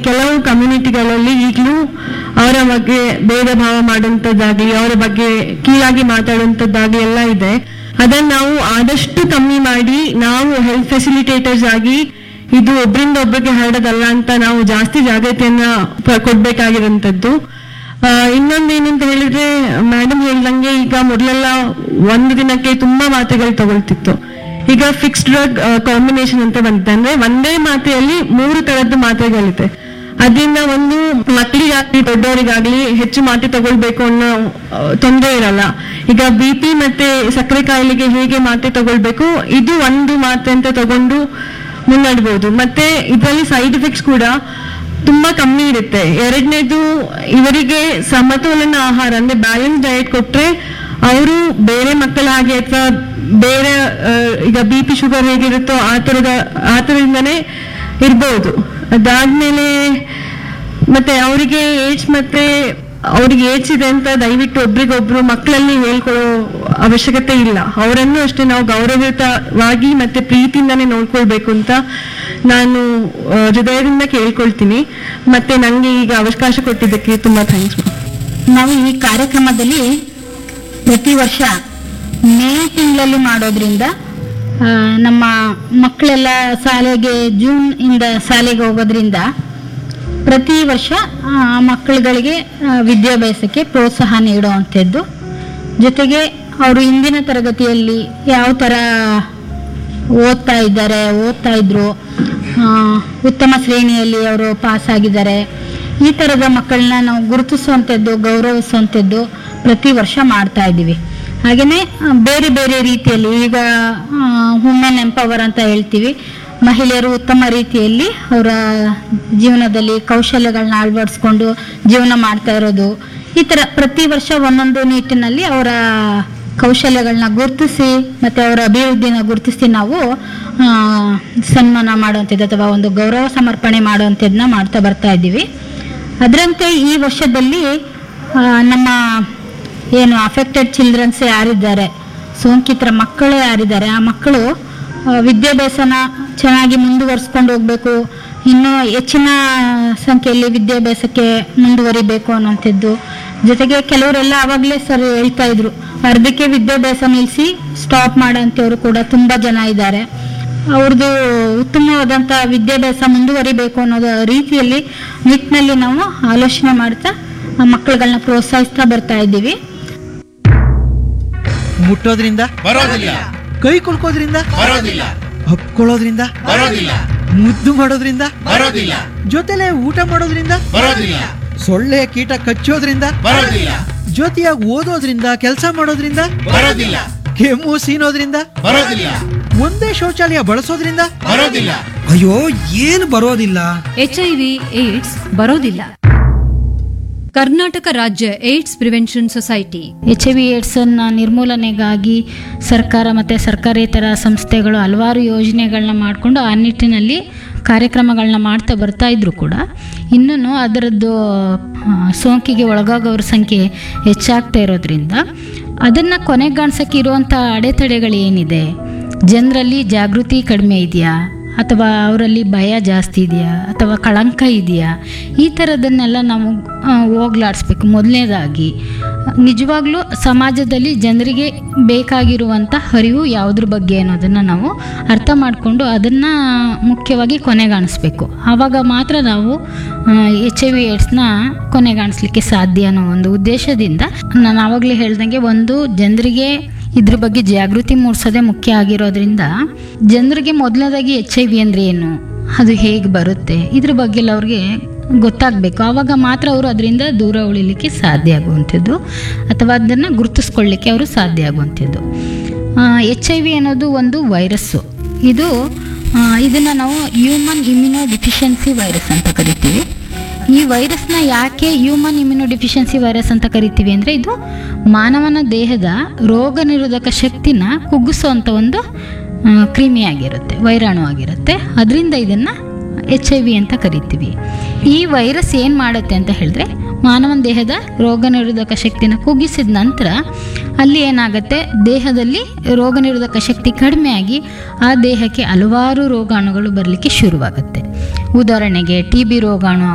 ಕೆಲವು ಕಮ್ಯುನಿಟಿಗಳಲ್ಲಿ ಈಗಲೂ ಅವರ ಬಗ್ಗೆ ಭೇದ ಭಾವ ಮಾಡುವಂಥದ್ದಾಗ್ಲಿ ಅವರ ಬಗ್ಗೆ ಕೀಳಾಗಿ ಮಾತಾಡುವಂಥದ್ದಾಗ್ಲಿ ಎಲ್ಲ ಇದೆ ಅದನ್ನ ನಾವು ಆದಷ್ಟು ಕಮ್ಮಿ ಮಾಡಿ ನಾವು ಹೆಲ್ತ್ ಫೆಸಿಲಿಟೇಟರ್ಸ್ ಆಗಿ ಇದು ಒಬ್ರಿಂದ ಒಬ್ಬರಿಗೆ ಹರಡೋದಲ್ಲ ಅಂತ ನಾವು ಜಾಸ್ತಿ ಜಾಗೃತಿಯನ್ನ ಪ- ಕೊಡ್ಬೇಕಾಗಿರುವಂತದ್ದು ಆ, ಇನ್ನೊಂದೇನಂತ ಹೇಳಿದ್ರೆ ಮೇಡಮ್ ಹೇಳ್ದಂಗೆ ಈಗ ಮೊದಲೆಲ್ಲ ಒಂದು ದಿನಕ್ಕೆ ತುಂಬಾ ಮಾತ್ರೆಗಳು ತಗೊಳ್ತಿತ್ತು ಈಗ ಫಿಕ್ಸ್ಡ್ ಡ್ರಗ್ ಕಾಂಬಿನೇಷನ್ ಅಂತ ಬಂದಿದೆ ಅಂದ್ರೆ ಒಂದೇ ಮಾತ್ರೆಯಲ್ಲಿ ಮೂರು ತರದ್ದು ಮಾತ್ರೆಗಳಿದೆ ಅದರಿಂದ ಒಂದು ಮಕ್ಕಳಿಗಾಗ್ಲಿ ದೊಡ್ಡವರಿಗಾಗ್ಲಿ ಹೆಚ್ಚು ಮಾತ್ರೆ ತಗೊಳ್ಬೇಕು ಅನ್ನೋ ಆ, ತೊಂದರೆ ಇರಲ್ಲ ಈಗ ಬಿ ಪಿ ಮತ್ತೆ ಸಕ್ಕರೆ ಕಾಯಿಲೆಗೆ ಹೇಗೆ ಮಾತ್ರೆ ತಗೊಳ್ಬೇಕು ಇದು ಒಂದು ಮಾತ್ರೆ ಅಂತ ತಗೊಂಡು ಮುನ್ನಡ್ಬೋದು ಮತ್ತೆ ಇದರಲ್ಲಿ ಸೈಡ್ ಎಫೆಕ್ಟ್ಸ್ ಕೂಡ ತುಂಬಾ ಕಮ್ಮಿ ಇರುತ್ತೆ ಎರಡನೇದು ಇವರಿಗೆ ಸಮತೋಲನ ಆಹಾರ ಅಂದ್ರೆ ಬ್ಯಾಲೆನ್ಸ್ ಡಯಟ್ ಕೊಟ್ರೆ ಅವರು ಬೇರೆ ಮಕ್ಕಳ ಹಾಗೆ ಅಥವಾ ಬೇರೆ ಆ, ಈಗ ಬಿ ಪಿ ಶುಗರ್ ಹೇಗಿರುತ್ತೋ ಆ ತರದ ಆ ತರದಿಂದನೇ ಇರ್ಬೋದು ಅದಾದ್ಮೇಲೆ ಮತ್ತೆ ಅವರಿಗೆ ಏಜ್ ಮತ್ತೆ ಅವ್ರಿಗೆ ಏಜ್ ಇದೆ ಅಂತ ದಯವಿಟ್ಟು ಒಬ್ರಿಗೊಬ್ರು ಮಕ್ಕಳಲ್ಲಿ ಹೇಳ್ಕೊಳ್ಳೋ ಅವಶ್ಯಕತೆ ಇಲ್ಲ ಅವರನ್ನು ಅಷ್ಟೇ ನಾವು ಗೌರವಯುತವಾಗಿ ಮತ್ತೆ ಪ್ರೀತಿಯಿಂದಾನೇ ನೋಡ್ಕೊಳ್ಬೇಕು ಅಂತ ನಾನು ಆ, ಹೃದಯದಿಂದ ಕೇಳ್ಕೊಳ್ತೀನಿ ಮತ್ತೆ ನಂಗೆ ಈಗ ಅವಕಾಶ ಕೊಟ್ಟಿದ್ದಕ್ಕೆ ತುಂಬಾ ಥ್ಯಾಂಕ್ಸ್ ನಾವು ಈ ಕಾರ್ಯಕ್ರಮದಲ್ಲಿ ಪ್ರತಿ ವರ್ಷ ಮೇ ತಿಂಗಳಲ್ಲಿ ಮಾಡೋದ್ರಿಂದ ಆ, ನಮ್ಮ ಮಕ್ಕಳೆಲ್ಲ ಶಾಲೆಗೆ ಜೂನ್ ಇಂದ ಶಾಲೆಗೆ ಹೋಗೋದ್ರಿಂದ ಪ್ರತಿ ವರ್ಷ ಆ, ಮಕ್ಕಳುಗಳಿಗೆ ಆ, ವಿದ್ಯಾಭ್ಯಾಸಕ್ಕೆ ಪ್ರೋತ್ಸಾಹ ನೀಡುವಂಥದ್ದು ಜೊತೆಗೆ ಅವರು ಇಂದಿನ ತರಗತಿಯಲ್ಲಿ ಯಾವ ಥರ ಓದ್ತಾ ಇದ್ದಾರೆ ಓದ್ತಾ ಇದ್ರು ಆ, ಉತ್ತಮ ಶ್ರೇಣಿಯಲ್ಲಿ ಅವರು ಪಾಸ್ ಆಗಿದ್ದಾರೆ ಈ ಥರದ ಮಕ್ಕಳನ್ನ ನಾವು ಗುರುತಿಸುವಂಥದ್ದು ಗೌರವಿಸುವಂಥದ್ದು ಪ್ರತಿ ವರ್ಷ ಮಾಡ್ತಾ ಇದ್ದೀವಿ ಹಾಗೆಯೇ ಬೇರೆ ಬೇರೆ ರೀತಿಯಲ್ಲಿ ಈಗ ವುಮೆನ್ ಎಂಪವರ್ ಅಂತ ಹೇಳ್ತೀವಿ ಮಹಿಳೆಯರು ಉತ್ತಮ ರೀತಿಯಲ್ಲಿ ಅವರ ಜೀವನದಲ್ಲಿ ಕೌಶಲ್ಯಗಳನ್ನ ಅಳವಡಿಸ್ಕೊಂಡು ಜೀವನ ಮಾಡ್ತಾ ಇರೋದು ಈ ಥರ ಪ್ರತಿ ವರ್ಷ ಒಂದೊಂದು ನಿಟ್ಟಿನಲ್ಲಿ ಅವರ ಕೌಶಲ್ಯಗಳನ್ನ ಗುರುತಿಸಿ ಮತ್ತು ಅವರ ಅಭಿವೃದ್ಧಿನ ಗುರುತಿಸಿ ನಾವು ಆ, ಸನ್ಮಾನ ಮಾಡುವಂಥದ್ದು ಅಥವಾ ಒಂದು ಗೌರವ ಸಮರ್ಪಣೆ ಮಾಡುವಂಥದ್ದನ್ನ ಮಾಡ್ತಾ ಬರ್ತಾ ಇದ್ದೀವಿ ಅದರಂತೆ ಈ ವರ್ಷದಲ್ಲಿ ಆ, ನಮ್ಮ ಏನು ಅಫೆಕ್ಟೆಡ್ ಚಿಲ್ಡ್ರನ್ಸ್ ಯಾರಿದ್ದಾರೆ ಸೋಂಕಿತರ ಮಕ್ಕಳು ಯಾರಿದ್ದಾರೆ ಆ ಮಕ್ಕಳು ಆ, ವಿದ್ಯಾಭ್ಯಾಸನ ಚೆನ್ನಾಗಿ ಮುಂದುವರಿಸ್ಕೊಂಡು ಹೋಗಬೇಕು ಇನ್ನೂ ಹೆಚ್ಚಿನ ಸಂಖ್ಯೆಯಲ್ಲಿ ವಿದ್ಯಾಭ್ಯಾಸಕ್ಕೆ ಮುಂದುವರಿಬೇಕು ಅನ್ನೋಂಥದ್ದು ಜೊತೆಗೆ ಕೆಲವರೆಲ್ಲ ಆವಾಗಲೇ ಸರ್ ಹೇಳ್ತಾ ಇದ್ರು ಅರ್ಧಕ್ಕೆ ವಿದ್ಯಾಭ್ಯಾಸ ನಿಲ್ಲಿಸಿ ಸ್ಟಾಪ್ ಮಾಡೋಂಥವ್ರು ಕೂಡ ತುಂಬ ಜನ ಇದ್ದಾರೆ ಅವ್ರದ್ದು ಉತ್ತಮವಾದಂಥ ವಿದ್ಯಾಭ್ಯಾಸ ಮುಂದುವರಿಬೇಕು ಅನ್ನೋದು ರೀತಿಯಲ್ಲಿ ನಿಟ್ಟಿನಲ್ಲಿ ನಾವು ಆಲೋಚನೆ ಮಾಡ್ತಾ ಆ ಮಕ್ಕಳುಗಳನ್ನ ಪ್ರೋತ್ಸಾಹಿಸ್ತಾ ಬರ್ತಾ ಇದ್ದೀವಿ ಮುಟ್ಟೋದ್ರಿಂದ ಬರೋದಿಲ್ಲ ಕೈ ಕುಲ್ಕೋದ್ರಿಂದ ಬರೋದಿಲ್ಲ ಹಪ್ಕೊಳ್ಳೋದ್ರಿಂದ ಬರೋದಿಲ್ಲ ಮುದ್ದು ಮಾಡೋದ್ರಿಂದ ಬರೋದಿಲ್ಲ ಜೊತೆಲೆ ಊಟ ಮಾಡೋದ್ರಿಂದ ಬರೋದಿಲ್ಲ ಸೊಳ್ಳೆ ಕೀಟ ಕಚ್ಚೋದ್ರಿಂದ ಬರೋದಿಲ್ಲ ಜೊತೆಯಾಗಿ ಓದೋದ್ರಿಂದ ಕೆಲಸ ಮಾಡೋದ್ರಿಂದ ಬರೋದಿಲ್ಲ ಕೆಮ್ಮು ಸೀನೋದ್ರಿಂದ ಬರೋದಿಲ್ಲ ಒಂದೇ ಶೌಚಾಲಯ ಬಳಸೋದ್ರಿಂದ ಬರೋದಿಲ್ಲ ಅಯ್ಯೋ ಏನು ಬರೋದಿಲ್ಲ ಎಚ್ ಐ ವಿ ಏಡ್ಸ್ ಬರೋದಿಲ್ಲ ಕರ್ನಾಟಕ ರಾಜ್ಯ AIDS prevention society H I V ಏಡ್ಸನ್ನು ನಿರ್ಮೂಲನೆಗಾಗಿ ಸರ್ಕಾರ ಮತ್ತು ಸರ್ಕಾರೇತರ ಸಂಸ್ಥೆಗಳು ಹಲವಾರು ಯೋಜನೆಗಳನ್ನ ಮಾಡಿಕೊಂಡು ಆ ನಿಟ್ಟಿನಲ್ಲಿ ಕಾರ್ಯಕ್ರಮಗಳನ್ನ ಮಾಡ್ತಾ ಬರ್ತಾ ಇದ್ರು ಕೂಡ ಇನ್ನೂ ಅದರದ್ದು ಆ, ಸೋಂಕಿಗೆ ಒಳಗಾಗೋರ ಸಂಖ್ಯೆ ಹೆಚ್ಚಾಗ್ತಾ ಇರೋದ್ರಿಂದ ಅದನ್ನು ಕೊನೆಗಾಣಿಸೋಕೆ ಇರುವಂಥ ಅಡೆತಡೆಗಳು ಏನಿದೆ ಜನರಲ್ಲಿ ಜಾಗೃತಿ ಕಡಿಮೆ ಇದೆಯಾ ಅಥವಾ ಅವರಲ್ಲಿ ಭಯ ಜಾಸ್ತಿ ಇದೆಯಾ ಅಥವಾ ಕಳಂಕ ಇದೆಯಾ ಈ ಥರದನ್ನೆಲ್ಲ ನಾವು ಆ, ಹೋಗ್ಲಾಡಿಸ್ಬೇಕು ಮೊದಲನೇದಾಗಿ ನಿಜವಾಗ್ಲೂ ಸಮಾಜದಲ್ಲಿ ಜನರಿಗೆ ಬೇಕಾಗಿರುವಂಥ ಅರಿವು ಯಾವುದ್ರ ಬಗ್ಗೆ ಅನ್ನೋದನ್ನು ನಾವು ಅರ್ಥ ಮಾಡಿಕೊಂಡು ಅದನ್ನು ಮುಖ್ಯವಾಗಿ ಕೊನೆಗಾಣಿಸ್ಬೇಕು ಆವಾಗ ಮಾತ್ರ ನಾವು ಎಚ್ ಐ ವಿ ಏಡ್ಸ್ನ ಕೊನೆಗಾಣಿಸ್ಲಿಕ್ಕೆ ಸಾಧ್ಯ ಅನ್ನೋ ಒಂದು ಉದ್ದೇಶದಿಂದ ನಾನು ಆವಾಗಲೇ ಹೇಳ್ದಂಗೆ ಒಂದು ಜನರಿಗೆ ಇದ್ರ ಬಗ್ಗೆ ಜಾಗೃತಿ ಮೂಡಿಸೋದೇ ಮುಖ್ಯ ಆಗಿರೋದ್ರಿಂದ ಜನರಿಗೆ ಮೊದಲನೇದಾಗಿ ಎಚ್ ಐ ವಿ ಅಂದರೆ ಏನು ಅದು ಹೇಗೆ ಬರುತ್ತೆ ಇದ್ರ ಬಗ್ಗೆ ಎಲ್ಲ ಅವ್ರಿಗೆ ಗೊತ್ತಾಗಬೇಕು ಆವಾಗ ಮಾತ್ರ ಅವರು ಅದರಿಂದ ದೂರ ಉಳಿಲಿಕ್ಕೆ ಸಾಧ್ಯ ಆಗುವಂಥದ್ದು ಅಥವಾ ಅದನ್ನು ಗುರುತಿಸ್ಕೊಳ್ಳಿಕ್ಕೆ ಅವರು ಸಾಧ್ಯ ಆಗುವಂಥದ್ದು ಎಚ್ ಐ ವಿ ಅನ್ನೋದು ಒಂದು ವೈರಸ್ಸು ಇದು ಇದನ್ನು ನಾವು ಹ್ಯೂಮನ್ ಇಮ್ಯುನೋ ಡಿಫಿಷಿಯನ್ಸಿ ವೈರಸ್ ಅಂತ ಕರಿತೀವಿ ಈ ವೈರಸ್ನ ಯಾಕೆ ಹ್ಯೂಮನ್ ಇಮ್ಯುನೋ ಡಿಫಿಷಿಯನ್ಸಿ ವೈರಸ್ ಅಂತ ಕರಿತೀವಿ ಅಂದರೆ ಇದು ಮಾನವನ ದೇಹದ ರೋಗ ನಿರೋಧಕ ಶಕ್ತಿನ ಕುಗ್ಗಿಸುವಂಥ ಒಂದು ಆ, ಕ್ರಿಮಿಯಾಗಿರುತ್ತೆ ವೈರಾಣು ಆಗಿರುತ್ತೆ ಅದರಿಂದ ಇದನ್ನು ಎಚ್ ಐ ವಿ ಅಂತ ಕರಿತೀವಿ ಈ ವೈರಸ್ ಏನು ಮಾಡುತ್ತೆ ಅಂತ ಹೇಳಿದ್ರೆ ಮಾನವನ ದೇಹದ ರೋಗ ನಿರೋಧಕ ಶಕ್ತಿನ ಕುಗ್ಗಿಸಿದ ನಂತರ ಅಲ್ಲಿ ಏನಾಗುತ್ತೆ ದೇಹದಲ್ಲಿ ರೋಗ ನಿರೋಧಕ ಶಕ್ತಿ ಕಡಿಮೆಯಾಗಿ ಆ ದೇಹಕ್ಕೆ ಹಲವಾರು ರೋಗಾಣುಗಳು ಬರಲಿಕ್ಕೆ ಶುರುವಾಗುತ್ತೆ ಉದಾಹರಣೆಗೆ ಟಿ ಬಿ ರೋಗಾಣು